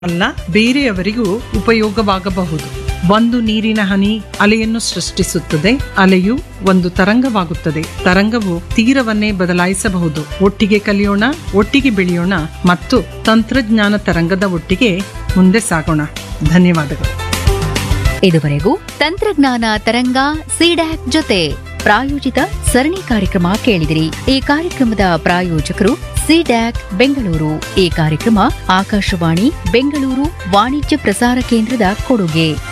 ಅಲ್ಲ ಬೇರೆಯವರಿಗೂ ಉಪಯೋಗವಾಗಬಹುದು ಒಂದು ನೀರಿನ ಹನಿ ಅಲೆಯನ್ನು ಸೃಷ್ಟಿಸುತ್ತದೆ ಅಲೆಯು ಒಂದು ತರಂಗವಾಗುತ್ತದೆ ತರಂಗವು ತೀರವನ್ನೇ ಬದಲಾಯಿಸಬಹುದು ಒಟ್ಟಿಗೆ ಕಲಿಯೋಣ ಒಟ್ಟಿಗೆ ಬೆಳೆಯೋಣ ಮತ್ತು ತಂತ್ರಜ್ಞಾನ ತರಂಗದ ಒಟ್ಟಿಗೆ ಮುಂದೆ ಸಾಗೋಣ ಧನ್ಯವಾದಗಳು ಇದುವರೆಗೂ ತಂತ್ರಜ್ಞಾನ ತರಂಗ ಸಿಡ್ಯಾಕ್ ಜೊತೆ ಪ್ರಾಯೋಜಿತ ಸರಣಿ ಕಾರ್ಯಕ್ರಮ ಕೇಳಿದಿರಿ ಈ ಕಾರ್ಯಕ್ರಮದ ಪ್ರಾಯೋಜಕರು ಸಿಡ್ಯಾಕ್ ಬೆಂಗಳೂರು ಈ ಕಾರ್ಯಕ್ರಮ ಆಕಾಶವಾಣಿ ಬೆಂಗಳೂರು ವಾಣಿಜ್ಯ ಪ್ರಸಾರ ಕೇಂದ್ರದ ಕೊಡುಗೆ